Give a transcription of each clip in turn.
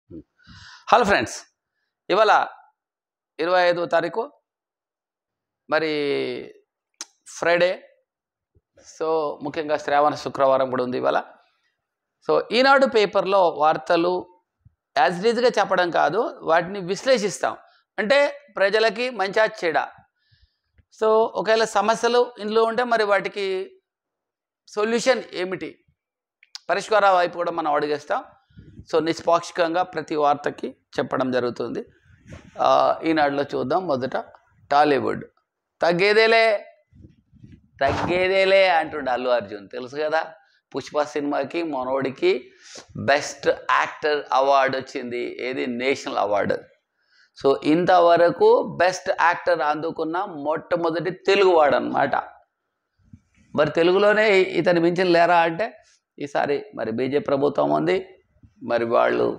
Hello friends ఇవాళ ఇరవై ఐదో తారీఖు మరి ఫ్రైడే సో ముఖ్యంగా శ్రావణ శుక్రవారం కూడా ఉంది ఇవాళ సో ఈనాడు పేపర్లో వార్తలు యాజ్ రీజ్గా చెప్పడం కాదు వాటిని విశ్లేషిస్తాం అంటే ప్రజలకి మంచా చెడ సో ఒకవేళ సమస్యలు ఇందులో ఉంటే మరి వాటికి సొల్యూషన్ ఏమిటి పరిష్కార వైపు కూడా మనం అడిగేస్తాం సో నిష్పాక్షికంగా ప్రతి వార్తకి చెప్పడం జరుగుతుంది ఆ, ఈనాడులో చూద్దాం మొదట టాలీవుడ్ తగ్గేదేలే తగ్గేదేలే అంటుండే అల్లు అర్జున్ తెలుసు కదా పుష్ప సినిమాకి మనోడికి బెస్ట్ యాక్టర్ అవార్డు వచ్చింది ఏది నేషనల్ అవార్డు సో ఇంతవరకు బెస్ట్ యాక్టర్ అందుకున్న మొట్టమొదటి తెలుగువాడు అనమాట మరి తెలుగులోనే ఇతని మించిన లేరా అంటే ఈసారి మరి బీజేపీ ప్రభుత్వం ఉంది మరి వాళ్ళు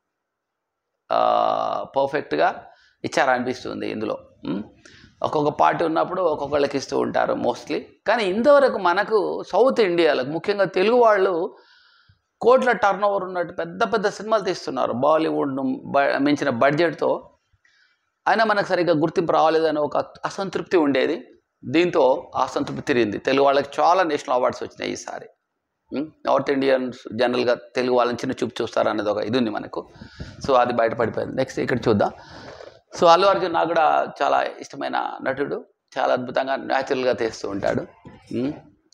పర్ఫెక్ట్గా ఇచ్చారనిపిస్తుంది ఇందులో ఉం? ఒక్కొక్క పార్టీ ఉన్నప్పుడు ఒక్కొక్కళ్ళకి ఇస్తూ ఉంటారు మోస్ట్లీ కానీ ఇంతవరకు మనకు సౌత్ ఇండియాలో ముఖ్యంగా తెలుగు వాళ్ళు కోట్ల టర్న్ ఓవర్ ఉన్నట్టు పెద్ద పెద్ద సినిమాలు తీస్తున్నారు బాలీవుడ్ మించిన బడ్జెట్తో అయినా మనకు సరిగ్గా గుర్తింపు రాలేదని ఒక అసంతృప్తి ఉండేది దీంతో ఆ అసంతృప్తి తిరిగింది తెలుగు వాళ్ళకి చాలా నేషనల్ అవార్డ్స్ వచ్చినాయి ఈసారి ఉం? నార్త్ ఇండియన్స్ జనరల్గా తెలుగు వాళ్ళని చిన్న చూపు చూస్తారు అనేది ఒక ఇది ఉంది మనకు సో అది బయటపడిపోయింది నెక్స్ట్ ఇక్కడ చూద్దాం సో అల్లు అర్జున్ నాకు కూడా చాలా ఇష్టమైన నటుడు చాలా అద్భుతంగా న్యాచురల్గా తీస్తూ ఉంటాడు ఉం?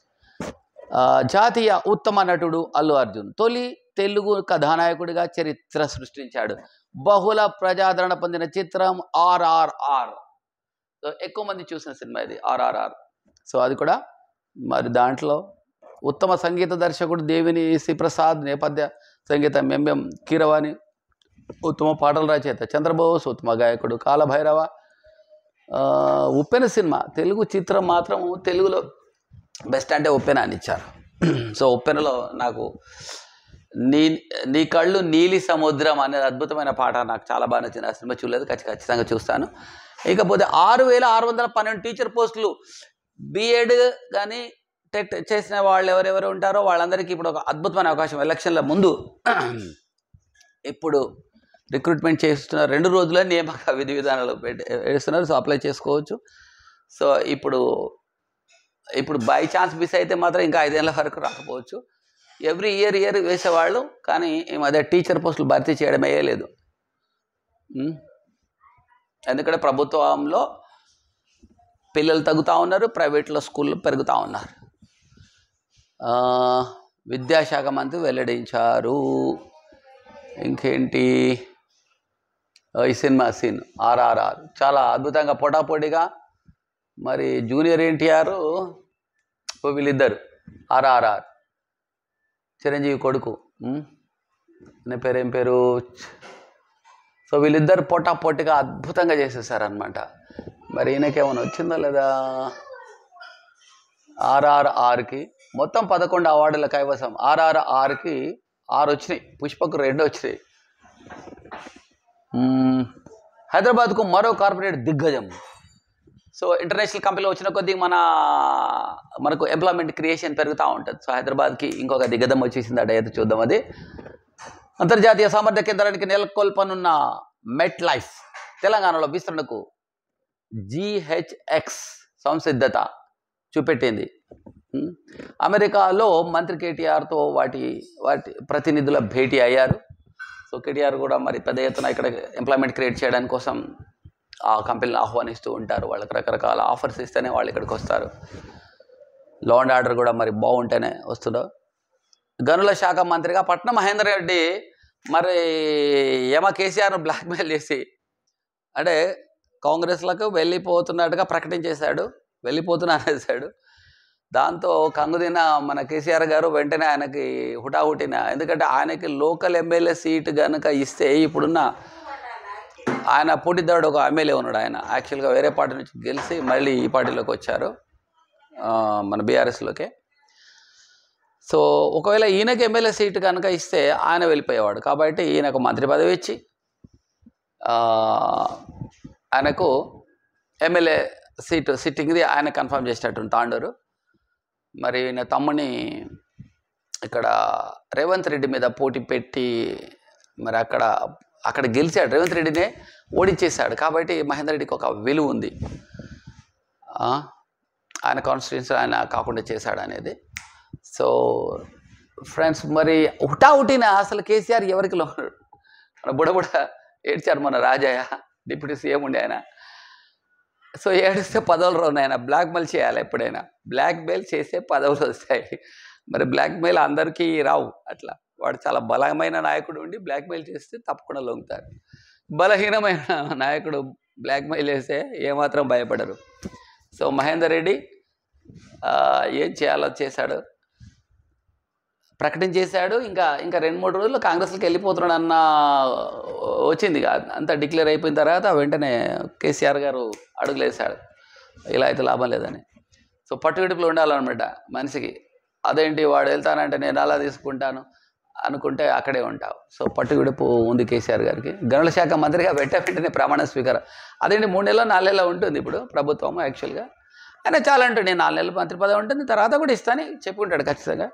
ఆ, జాతీయ ఉత్తమ నటుడు అల్లు అర్జున్ తొలి తెలుగు కథానాయకుడిగా చరిత్ర సృష్టించాడు బహుళ ప్రజాదరణ పొందిన చిత్రం ఆర్ఆర్ఆర్ సో ఎక్కువ మంది చూసిన సినిమా ఇది ఆర్ఆర్ఆర్ సో అది కూడా మరి దాంట్లో ఉత్తమ సంగీత దర్శకుడు దేవిని సి ప్రసాద్ నేపథ్య సంగీతం ఎంఎం కీరవాణి ఉత్తమ పాటల రచయిత చంద్రబోస్ ఉత్తమ గాయకుడు కాలభైరవ ఆ, ఉప్పెన సినిమా తెలుగు చిత్రం మాత్రం తెలుగులో బెస్ట్ అంటే ఉప్పెన అని ఇచ్చారు సో ఉప్పెనలో నాకు నీ నీ కళ్ళు నీలి సముద్రం అనేది అద్భుతమైన పాట నాకు చాలా బాగా నచ్చింది ఆ సినిమా చూడలేదు ఖచ్చి- ఖచ్చితంగా చూస్తాను ఇకపోతే ఆరు వేల ఆరు వందల పన్నెండు టీచర్ పోస్టులు బీఎడ్ కానీ టెట్ చేసిన వాళ్ళు ఎవరెవరు ఉంటారో వాళ్ళందరికీ ఇప్పుడు ఒక అద్భుతమైన అవకాశం ఎలక్షన్ల ముందు ఇప్పుడు రిక్రూట్మెంట్ చేస్తున్నారు రెండు రోజులే నియామక విధి విధానాలు పెట్టి వేస్తున్నారు సో అప్లై చేసుకోవచ్చు సో ఇప్పుడు ఇప్పుడు బై ఛాన్స్ మిస్ అయితే మాత్రం ఇంకా ఐదేళ్ళ వరకు రాకపోవచ్చు ఎవ్రీ ఇయర్ ఇయర్ వేసేవాళ్ళు కానీ ఈ మధ్య టీచర్ పోస్టులు భర్తీ చేయడమే లేదు ఉమ్. ఎందుకంటే ప్రభుత్వంలో పిల్లలు తగ్గుతూ ఉన్నారు ప్రైవేట్లో స్కూళ్ళు పెరుగుతూ ఉన్నారు ఆ, విద్యాశాఖ మంత్రి వెల్లడించారు ఇంకేంటి ఆ, ఈ సినిమా సీన్ ఆర్ఆర్ఆర్ చాలా అద్భుతంగా పోటాపోటీగా మరి జూనియర్ ఎన్టీఆర్ వీళ్ళిద్దరు ఆర్ఆర్ఆర్ చిరంజీవి కొడుకు ఉమ్. ఆయన పేరు ఏం పేరు సో వీళ్ళిద్దరు పోటాపోటీగా అద్భుతంగా చేసేసారనమాట మరి ఈయనకేమైనా వచ్చిందా లేదా ఆర్ఆర్ఆర్కి మొత్తం పదకొండు అవార్డుల కైవసం ఆర్ఆర్ఆర్కి ఆరు వచ్చినాయి పుష్పకు రెండు వచ్చినాయి మ్మ్. హైదరాబాద్కు మరో కార్పొరేట్ దిగ్గజం సో ఇంటర్నేషనల్ కంపెనీలో వచ్చిన కొద్దీ మన మనకు ఎంప్లాయ్మెంట్ క్రియేషన్ పెరుగుతూ ఉంటుంది సో హైదరాబాద్కి ఇంకొక దిగ్గజం వచ్చేసింది అట ఏదో చూద్దాం అది అంతర్జాతీయ సామర్థ్య కేంద్రానికి నెలకొల్పనున్న మెట్ లైఫ్ తెలంగాణలో విస్తరణకు జిహెచ్ఎక్స్ సంసిద్ధత చూపెట్టింది ఉం. అమెరికాలో మంత్రి కేటీఆర్తో వాటి వాటి ప్రతినిధుల భేటీ అయ్యారు సో కేటీఆర్ కూడా మరి పెద్ద ఎత్తున ఇక్కడ ఎంప్లాయ్మెంట్ క్రియేట్ చేయడానికి కోసం ఆ కంపెనీని ఆహ్వానిస్తూ ఉంటారు వాళ్ళకి రకరకాల ఆఫర్స్ ఇస్తేనే వాళ్ళు ఇక్కడికి వస్తారు లా అండ్ ఆర్డర్ కూడా మరి బాగుంటేనే వస్తుందో గనుల శాఖ మంత్రిగా పట్నం మహేందర్ రెడ్డి మరి యమ కేసీఆర్ను బ్లాక్మెయిల్ చేసి అంటే కాంగ్రెస్లకు వెళ్ళిపోతున్నట్టుగా ప్రకటించేశాడు వెళ్ళిపోతున్నా అనేసాడు దాంతో కంగుదిన మన కేసీఆర్ గారు వెంటనే ఆయనకి హుటాహుటిన ఎందుకంటే ఆయనకి లోకల్ ఎమ్మెల్యే సీట్ కనుక ఇస్తే ఇప్పుడున్న ఆయన పోటీదారుడు ఒక ఎమ్మెల్యే ఉన్నాడు ఆయన యాక్చువల్గా వేరే పార్టీ నుంచి గెలిచి మళ్ళీ ఈ పార్టీలోకి వచ్చారు ఆ, మన బీఆర్ఎస్లోకి సో ఒకవేళ ఈయనకి ఎమ్మెల్యే సీటు కనుక ఇస్తే ఆయన వెళ్ళిపోయేవాడు కాబట్టి ఈయనకు మంత్రి పదవి ఇచ్చి ఆ, ఆయనకు ఎమ్మెల్యే సీటు సిట్టింగ్ది ఆయన కన్ఫర్మ్ చేసినట్టు తాండూరు మరి ఈయన తమ్ముని ఇక్కడ రేవంత్ రెడ్డి మీద పోటీ పెట్టి మరి అక్కడ అక్కడ గెలిచాడు రేవంత్ రెడ్డినే ఓడించేశాడు కాబట్టి మహేందర్ రెడ్డికి ఒక విలువ ఉంది ఆ, ఆయన కాన్స్టిట్యూన్సీ ఆయన కాకుండా చేశాడు అనేది సో ఫ్రెండ్స్ మరి హుటా హుటిన అసలు కేసీఆర్ ఎవరికి లో మన బుడబుడ ఏడ్చారు మన రాజయ్య డిప్యూటీ సీఎం ఉండే ఆయన సో ఏడిస్తే పదవులు రావు ఆయన బ్లాక్మెయిల్ చేయాలి ఎప్పుడైనా బ్లాక్మెయిల్ చేసే పదవులు వస్తాయి మరి బ్లాక్మెయిల్ అందరికీ రావు అట్లా వాడు చాలా బలమైన నాయకుడు ఉండి బ్లాక్మెయిల్ చేస్తే తప్పకుండా లొంగుతారు బలహీనమైన నాయకుడు బ్లాక్మెయిల్ చేస్తే ఏమాత్రం భయపడరు సో మహేందర్ రెడ్డి ఆ, ఏం చేయాలో చేశాడు ప్రకటించేశాడు ఇంకా ఇంకా రెండు మూడు రోజుల్లో కాంగ్రెస్కి వెళ్ళిపోతున్నాడు అన్న వచ్చింది ఇక. అంతా డిక్లేర్ అయిపోయిన తర్వాత వెంటనే కేసీఆర్ గారు అడుగులేశాడు ఇలా అయితే లాభం లేదని సో పట్టువిడుపులు ఉండాలన్నమాట మనిషికి అదేంటి వాడు వెళ్తానంటే నేను అలా తీసుకుంటాను అనుకుంటే అక్కడే ఉంటావు సో పట్టు విడుపు ఉంది కేసీఆర్ గారికి గనుల శాఖ మంత్రిగా పెట్టే వెంటనే ప్రమాణ స్వీకారం అదేంటి మూడు నెలలు నాలుగు నెలలు ఉంటుంది ఇప్పుడు ప్రభుత్వం యాక్చువల్గా ఆయన చాలా అంటూ నేను నాలుగు నెలలు మంత్రి పదవి ఉంటుంది తర్వాత కూడా ఇస్తానని చెప్పుకుంటాడు ఖచ్చితంగా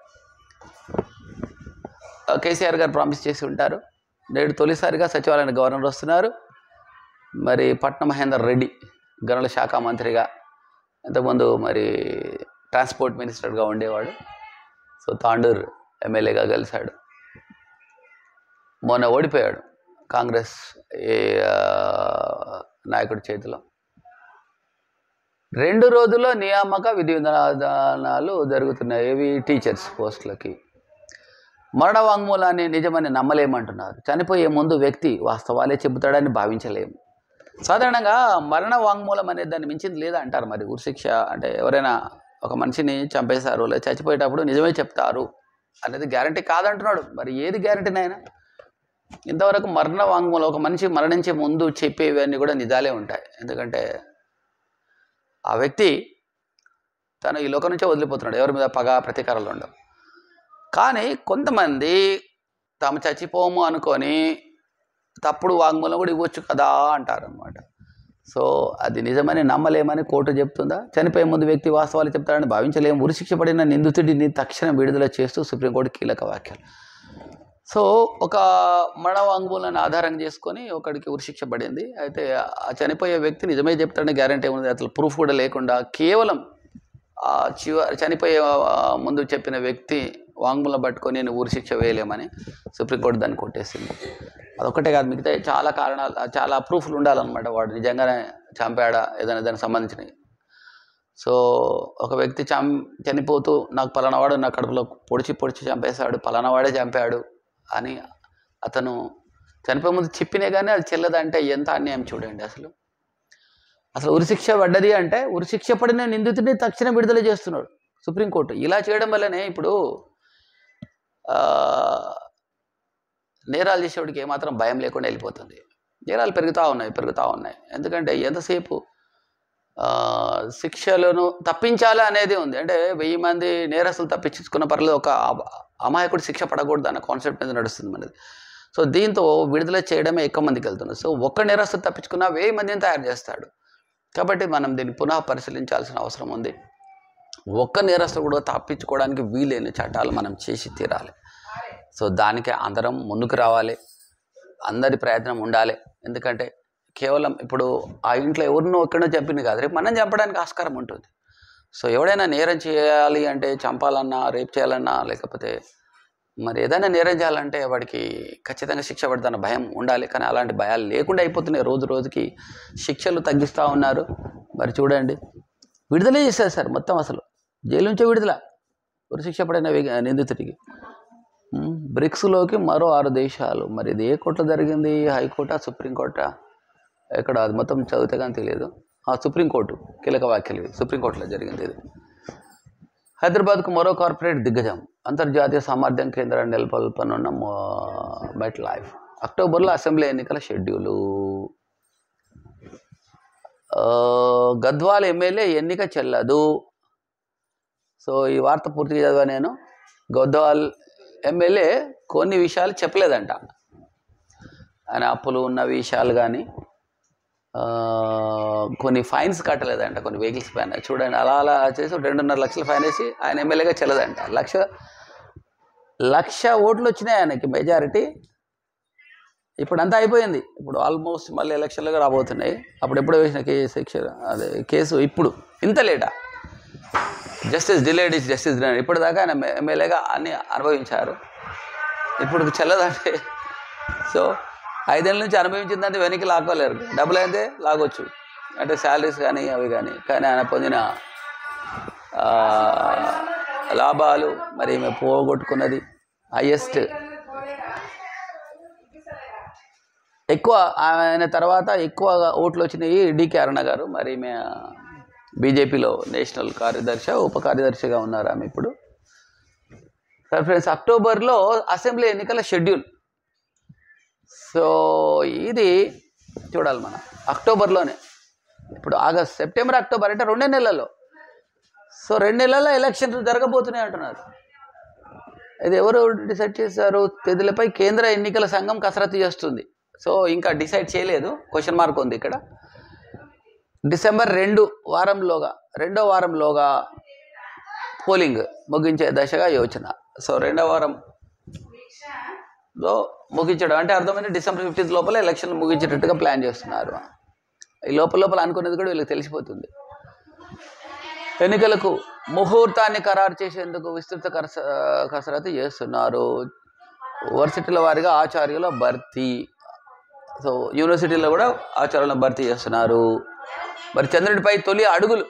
ఆ, కేసీఆర్ గారు ప్రామిస్ చేసి ఉంటారు నేడు తొలిసారిగా సచివాలయానికి గవర్నర్ వస్తున్నారు మరి పట్న మహేందర్ రెడ్డి గనుల శాఖ మంత్రిగా ఇంతకుముందు మరి ట్రాన్స్పోర్ట్ మినిస్టర్గా ఉండేవాడు సో తాండూర్ ఎమ్మెల్యేగా గెలిచాడు మొన్న ఓడిపోయాడు కాంగ్రెస్ ఈ, ఆ, నాయకుడి చేతిలో రెండు రోజుల్లో నియామక విధి విధానాలు జరుగుతున్నాయి ఇవి టీచర్స్ పోస్టులకి మరణ వాంగ్మూలాన్ని నిజమని నమ్మలేమంటున్నారు చనిపోయే ముందు వ్యక్తి వాస్తవాలే చెబుతాడని భావించలేము సాధారణంగా మరణ వాంగ్మూలం అనేది దాన్ని మించింది లేదా అంటారు మరి ఉరిశిక్ష అంటే ఎవరైనా ఒక మనిషిని చంపేశారు లేదా చచ్చిపోయేటప్పుడు నిజమే చెప్తారు అనేది గ్యారంటీ కాదంటున్నాడు మరి ఏది గ్యారంటీ నాయన ఇంతవరకు మరణ వాంగ్మూలం ఒక మనిషి మరణించే ముందు చెప్పేవన్నీ కూడా నిజాలే ఉంటాయి ఎందుకంటే ఆ వ్యక్తి తను ఈ లోకం నుంచే వదిలిపోతున్నాడు ఎవరి మీద పగ ప్రతీకారాలు ఉండవు కానీ కొంతమంది తాము చచ్చిపోము అనుకొని తప్పుడు వాంగ్మూలం కూడా ఇవ్వచ్చు కదా అంటారు అనమాట సో అది నిజమని నమ్మలేమని కోర్టు చెప్తుందా చనిపోయే ముందు వ్యక్తి వాస్తవాలు చెప్తారని భావించలేము ఉరిశిక్ష పడిన నిందితుడిని తక్షణం విడుదల చేస్తూ సుప్రీంకోర్టు కీలక వ్యాఖ్యలు సో ఒక మరణ వాంగ్మూలాన్ని ఆధారం చేసుకొని ఒకడికి ఉరిశిక్ష పడింది అయితే ఆ చనిపోయే వ్యక్తి నిజమే చెప్తాడని గ్యారంటీ ఉంది అసలు ప్రూఫ్ కూడా లేకుండా కేవలం ఆ చివ చనిపోయే ఆ, ముందు చెప్పిన వ్యక్తి వాంగ్మూలం పట్టుకొని నేను ఉరిశిక్ష వేయలేమని సుప్రీంకోర్టు దాన్ని కొట్టేసింది అదొక్కటే కాదు మిగతా చాలా కారణాలు చాలా ప్రూఫ్లు ఉండాలన్నమాట వాడు నిజంగానే చంపాడా ఏదైనా దానికి సంబంధించినవి సో ఒక వ్యక్తి చం చనిపోతూ నాకు పలానావాడు నా కడుపులో పొడిచి పొడిచి చంపేశాడు పలానావాడే చంపాడు అని అతను చనిపోయే ముందు చెప్పినే కానీ అది చెల్లదంటే ఎంత అన్యాయం చూడండి అసలు అసలు ఉరిశిక్ష పడ్డది అంటే ఉరిశిక్ష పడిన నిందితుడిని తక్షణం విడుదల చేస్తున్నాడు సుప్రీంకోర్టు ఇలా చేయడం వల్లనే ఇప్పుడు ఆ, నేరాలు చేసేవాడికి ఏమాత్రం భయం లేకుండా వెళ్ళిపోతుంది నేరాలు పెరుగుతూ ఉన్నాయి పెరుగుతూ ఉన్నాయి ఎందుకంటే ఎంతసేపు ఆ, శిక్షలను తప్పించాలి అనేది ఉంది అంటే వెయ్యి మంది నేరస్తులు తప్పించుకున్న పర్లేదు ఒక అమ- అమాయకుడు శిక్ష పడకూడదు అన్న కాన్సెప్ట్ మీద నడుస్తుంది మనది సో దీంతో విడుదల చేయడమే ఎక్కువ మందికి వెళ్తుంది సో ఒక్క నేరస్తులు తప్పించుకున్నా వెయ్యి మందిని తయారు చేస్తాడు కాబట్టి మనం దీన్ని పునః పరిశీలించాల్సిన అవసరం ఉంది ఒక్క నేరస్తులు కూడా తప్పించుకోవడానికి వీలైన చట్టాలు మనం చేసి తీరాలి సో దానికి అందరం ముందుకు రావాలి అందరి ప్రయత్నం ఉండాలి ఎందుకంటే కేవలం ఇప్పుడు ఆ ఇంట్లో ఎవరినో ఎక్కడో చంపింది కాదు రేపు మనం చంపడానికి ఆస్కారం ఉంటుంది సో ఎవడైనా నేరం చేయాలి అంటే చంపాలన్నా రేప్ చేయాలన్నా లేకపోతే మరి ఏదైనా నేరం చేయాలంటే వాడికి ఖచ్చితంగా శిక్ష పడుతున్న భయం ఉండాలి కానీ అలాంటి భయాలు లేకుండా అయిపోతున్నాయి రోజు రోజుకి శిక్షలు తగ్గిస్తూ ఉన్నారు మరి చూడండి విడుదలే చేశారు సార్ మొత్తం అసలు జైలు నుంచే విడుదల ఉరిశిక్ష పడిన వ్యక్తి- నిందితుడికి ఉమ్, బ్రిక్స్లోకి మరో ఆరు దేశాలు మరి ఇది ఏ కోర్టులో జరిగింది హైకోర్టా సుప్రీంకోర్టా ఎక్కడ అది మొత్తం చదివితే కానీ తెలియదు ఆ సుప్రీంకోర్టు కీలక వ్యాఖ్యలు ఇవి. సుప్రీంకోర్టులో జరిగింది ఇది హైదరాబాద్కు మరో కార్పొరేట్ దిగ్గజం అంతర్జాతీయ సామర్థ్యం కేంద్రాన్ని నెలకొల్పనున్న మెట్ లైఫ్ అక్టోబర్లో అసెంబ్లీ ఎన్నికల షెడ్యూలు ఆ, గద్వాల ఎమ్మెల్యే ఎన్నిక చెల్లదు సో ఈ వార్త పూర్తిగా చదివా నేను గద్వాల్ ఎమ్మెల్యే కొన్ని విషయాలు చెప్పలేదంట ఆయన అప్పులు ఉన్న విషయాలు కానీ కొన్ని ఫైన్స్ కట్టలేదంట కొన్ని వెహికల్స్ పైన చూడండి అలా అలా చేసి రెండున్నర లక్షల ఫైన్ వేసి ఆయన ఎమ్మెల్యేగా చెల్లదంట లక్ష లక్ష ఓట్లు వచ్చినాయి ఆయనకి మెజారిటీ ఇప్పుడు అంతా అయిపోయింది ఇప్పుడు ఆల్మోస్ట్ మళ్ళీ ఎలక్షన్లుగా రాబోతున్నాయి అప్పుడు ఎప్పుడో వేసిన కేసు సెక్షన్ అదే కేసు ఇప్పుడు ఇంత లేటా justice delayed is justice delayed ఇప్పటిదాకా ఆయన ఎమ్మె- ఎమ్మెల్యేగా అన్ని అనుభవించారు ఇప్పుడు చెల్లదంటే సో ఐదేళ్ళ నుంచి అనుభవించిందంటే వెనక్కి లాక్కోలేరు డబ్బులు అయితే లాగొచ్చు అంటే శాలరీస్ కానీ అవి కానీ కానీ ఆయన పొందిన ఆ, లాభాలు మరి ఈమె పోగొట్టుకున్నది హయ్యెస్ట్ ఎక్కువ ఆయన తర్వాత ఎక్కువ ఓట్లు వచ్చినాయి డికే అరుణ గారు మరి ఈమె బీజేపీలో నేషనల్ కార్యదర్శి ఉప కార్యదర్శిగా ఉన్నారు ఆమె ఇప్పుడు సరే ఫ్రెండ్స్ అక్టోబర్లో అసెంబ్లీ ఎన్నికల షెడ్యూల్ సో ఇది చూడాలి మనం అక్టోబర్లోనే ఇప్పుడు ఆగస్ట్ సెప్టెంబర్ అక్టోబర్ అంటే రెండే నెలల్లో సో రెండు నెలల్లో ఎలక్షన్స్ జరగబోతున్నాయి అంటున్నారు ఇది ఎవరు డిసైడ్ చేశారు తేదీలపై కేంద్ర ఎన్నికల సంఘం కసరత్తు చేస్తుంది సో ఇంకా డిసైడ్ చేయలేదు క్వశ్చన్ మార్క్ ఉంది ఇక్కడ డిసెంబర్ రెండు వారంలోగా రెండో వారంలోగా పోలింగ్ ముగించే దశగా యోచన సో రెండో వారం లో ముగించడం అంటే అర్థమైంది డిసెంబర్ ఫిఫ్టీన్త్ లోపల ఎలక్షన్ ముగించేటట్టుగా ప్లాన్ చేస్తున్నారు ఈ లోపల లోపల అనుకునేది కూడా వీళ్ళకి తెలిసిపోతుంది ఎన్నికలకు ముహూర్తాన్ని ఖరారు చేసేందుకు విస్తృత కరస కసరత్తు చేస్తున్నారు వర్సిటీల వారిగా ఆచార్యుల భర్తీ సో యూనివర్సిటీలో కూడా ఆచార్యుల భర్తీ చేస్తున్నారు మరి చంద్రుడిపై తొలి అడుగులు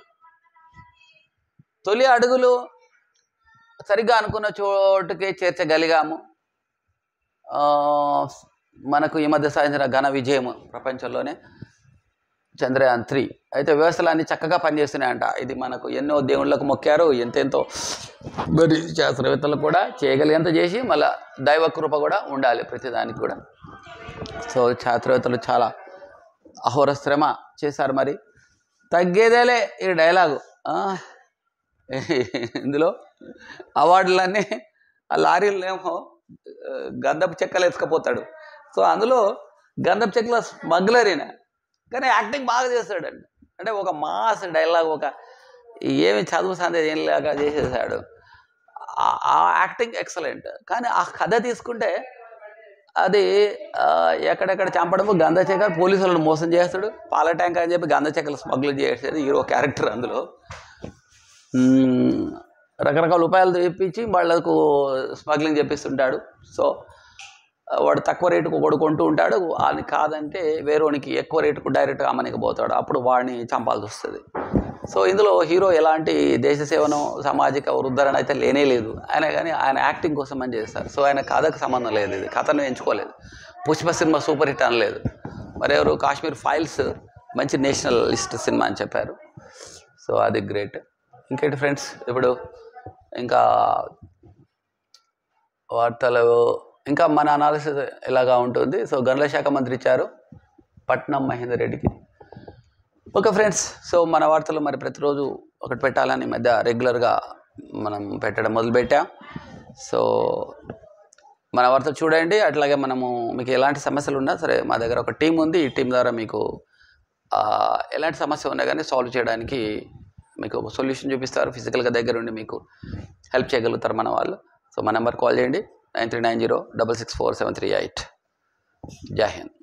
తొలి అడుగులు సరిగ్గా అనుకున్న చోటుకే చేర్చగలిగాము ఆ, మనకు ఈ మధ్య సాధించిన ఘన విజయం ప్రపంచంలోనే చంద్రయాన్ త్రీ అయితే వ్యవస్థలన్నీ చక్కగా పనిచేస్తున్నాయంట ఇది మనకు ఎన్నో దేవుళ్ళకు మొక్కారు ఎంతెంతో మరి శాస్త్రవేత్తలు కూడా చేయగలిగేంత చేసి మళ్ళీ దైవ కృప కూడా ఉండాలి ప్రతిదానికి కూడా సో శాస్త్రవేత్తలు చాలా అహోర శ్రమ చేశారు మరి తగ్గేదేలే ఈ డైలాగు ఆ, ఇందులో అవార్డులన్నీ ఆ లారీలనేమో ఆ, గంధపు చెక్కలు ఎత్తుకపోతాడు సో అందులో గంధపు చెక్కల స్మగ్లర్ ఈయన కానీ యాక్టింగ్ బాగా చేస్తాడండి అంటే ఒక మాస్ డైలాగ్ ఒక ఏమి చదువు సందేహం ఏం లేక చేసేసాడు ఆ- ఆ యాక్టింగ్ ఎక్సలెంట్ కానీ ఆ కథ తీసుకుంటే అది ఆ, ఎక్కడెక్కడ చంపడము గంధ చెక్కలు పోలీసులను మోసం చేస్తాడు పాల ట్యాంక్ అని చెప్పి గంధ చెక్కలు స్మగ్ల్ చేసేది హీరో క్యారెక్టర్ అందులో మ్మ్. రకరకాల ఉపాయాలు తెప్పించి వాళ్ళకు స్మగ్లింగ్ చేపిస్తుంటాడు సో ఆ, వాడు తక్కువ రేటుకు ఒకడు కొంటూ ఉంటాడు వాడిని కాదంటే వేరేవానికి ఎక్కువ రేటుకు డైరెక్ట్గా అమ్మనికి పోతాడు అప్పుడు వాడిని చంపాల్సి వస్తుంది సో ఇందులో హీరో ఎలాంటి దేశ సేవను సామాజిక ఉద్ధరణ అయితే లేనే లేదు ఆయన కానీ ఆయన యాక్టింగ్ కోసం అని చేస్తారు సో ఆయన కథకు సంబంధం లేదు ఇది కథను ఎంచుకోలేదు పుష్ప సినిమా సూపర్ హిట్ అనలేదు మరెవరు కాశ్మీర్ ఫైల్స్ మంచి నేషనల్ లిస్ట్ సినిమా అని చెప్పారు సో అది గ్రేట్ ఇంకేంటి ఫ్రెండ్స్ ఇప్పుడు ఇంకా వార్తలు ఇంకా మన అనాలిసిస్ ఎలాగా ఉంటుంది సో గనుల శాఖ మంత్రి ఇచ్చారు పట్నం మహేందర్ రెడ్డికి ఓకే ఫ్రెండ్స్ సో మన వార్తలు మరి ప్రతిరోజు ఒకటి పెట్టాలని ఈ మధ్య రెగ్యులర్గా మనం పెట్టడం మొదలుపెట్టాం సో మన వార్తలు చూడండి అట్లాగే మనము మీకు ఎలాంటి సమస్యలు ఉన్నా సరే మా దగ్గర ఒక టీం ఉంది ఈ టీం ద్వారా మీకు ఆ, ఎలాంటి సమస్య ఉన్నా కానీ సాల్వ్ చేయడానికి మీకు ఒక సొల్యూషన్ చూపిస్తారు ఫిజికల్గా దగ్గర ఉండి మీకు హెల్ప్ చేయగలుగుతారు మన వాళ్ళు సో మా నెంబర్ కాల్ చేయండి nine three nine zero double six four seven three eight జై హింద్